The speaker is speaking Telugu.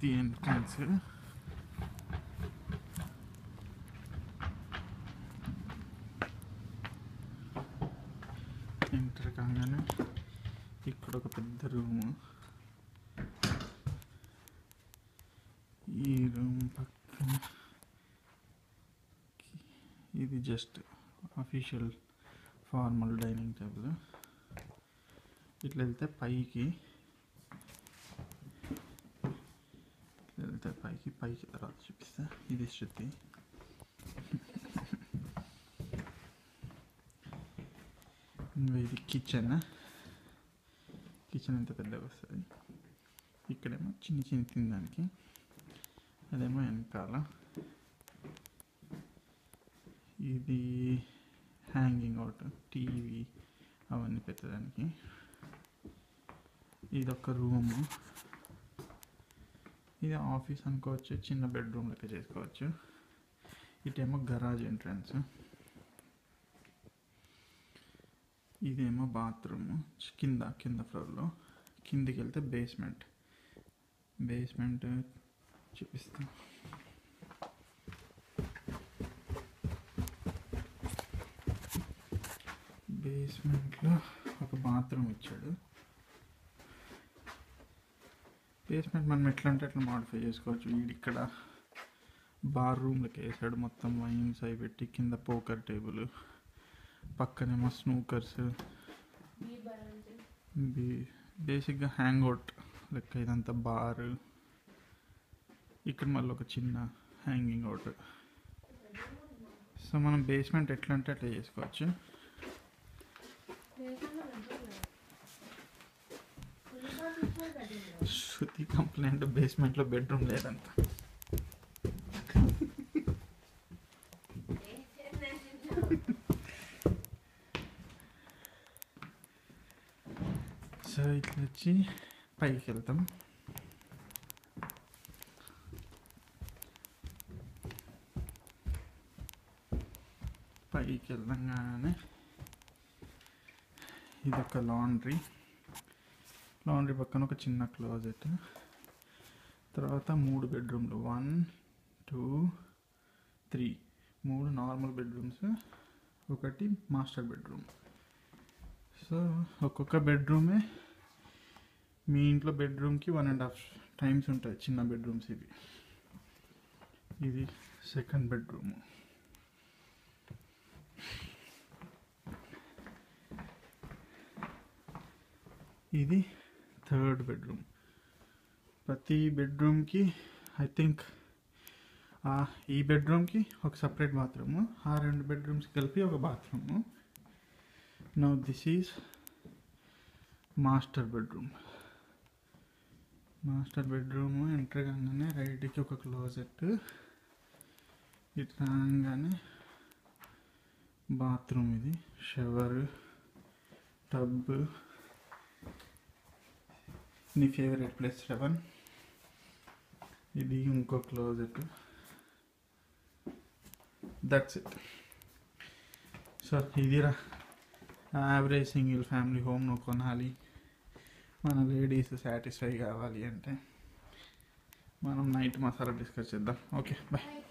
ది ఎంట్రన్స్ ఎంటర్ కాగానే ఇక్కడ ఒక పెద్ద రూము ఈ రూమ్ పక్కన ఇది just official formal dining table ఇట్లా వెళ్తే పైకి ఇట్లా వెళ్తే పైకి పైకి తర్వాత చూపిస్తా ఇది శృతి ఇంకా ఇది కిచెన్ కిచెన్ ఎంత పెద్దగా వస్తుంది ఇక్కడేమో చిన్న చిన్న తినడానికి అదేమో వెనకాల ఇది హ్యాంగింగ్ అవుట్ టీవీ అవన్నీ పెట్టడానికి ఇది ఒక రూము ఇది ఆఫీస్ అనుకోవచ్చు చిన్న బెడ్రూమ్ లెక్క చేసుకోవచ్చు ఇటేమో గరాజ్ ఎంట్రన్స్ ఇదేమో బాత్రూమ్ కింద కింద ఫ్లోర్లో కిందికి వెళ్తే బేస్మెంట్ బేస్మెంట్ చూపిస్తాం బేస్మెంట్లో ఒక బాత్రూమ్ ఇచ్చాడు బేస్మెంట్ మనం ఎట్లా అంటే అట్లా మాడిఫై చేసుకోవచ్చు వీడు ఇక్కడ బార్ రూమ్లకి వేసాడు మొత్తం వైన్స్ అవి పెట్టి కింద పోకర్ టేబుల్ పక్కనేమో స్నూకర్స్ బేసిక్గా హ్యాంగ్ అవుట్ లెక్క ఇదంతా బార్ ఇక్కడ మళ్ళీ ఒక చిన్న హ్యాంగింగ్ అవుట్ సో మనం బేస్మెంట్ ఎట్లా అంటే అట్లా చేసుకోవచ్చు శృతి కంప్లైంట్ బేస్మెంట్లో బెడ్రూమ్ లేదంట సో ఇట్లా వచ్చి పైకి వెళ్తాం పైకి వెళ్ళంగానే ఇది ఒక లాండ్రీ లాండ్రీ పక్కన ఒక చిన్న క్లోజెట్ తర్వాత మూడు బెడ్రూమ్లు వన్ టూ త్రీ మూడు నార్మల్ బెడ్రూమ్స్ ఒకటి మాస్టర్ బెడ్రూమ్ సో ఒక్కొక్క బెడ్రూమే మీ ఇంట్లో బెడ్రూమ్కి వన్ అండ్ హాఫ్ టైమ్స్ ఉంటాయి చిన్న బెడ్రూమ్స్ ఇవి ఇది సెకండ్ బెడ్రూమ్ ఇది థర్డ్ బెడ్రూమ్ ప్రతి బెడ్రూమ్కి ఐ థింక్ ఈ బెడ్రూమ్కి ఒక సపరేట్ బాత్రూము ఆ రెండు బెడ్రూమ్స్ కలిపి ఒక bathroom now this is master bedroom master bedroom enter కాగానే రైట్కి ఒక క్లోజెట్ ఇటు రాగానే బాత్రూమ్ ఇది షవర్ టబ్ నీ ఫేవరెట్ ప్లేస్ శ్రవణ్ ఇది ఇంకో క్లోజెట్ దట్స్ ఇట్ సో ఇదిరా యావరేజ్ సింగిల్ ఫ్యామిలీ హోమ్ నువ్వు కొనాలి మన లేడీస్ సాటిస్ఫై కావాలి అంటే మనం నైట్ మసాలా డిస్కస్ చేద్దాం ఓకే బాయ్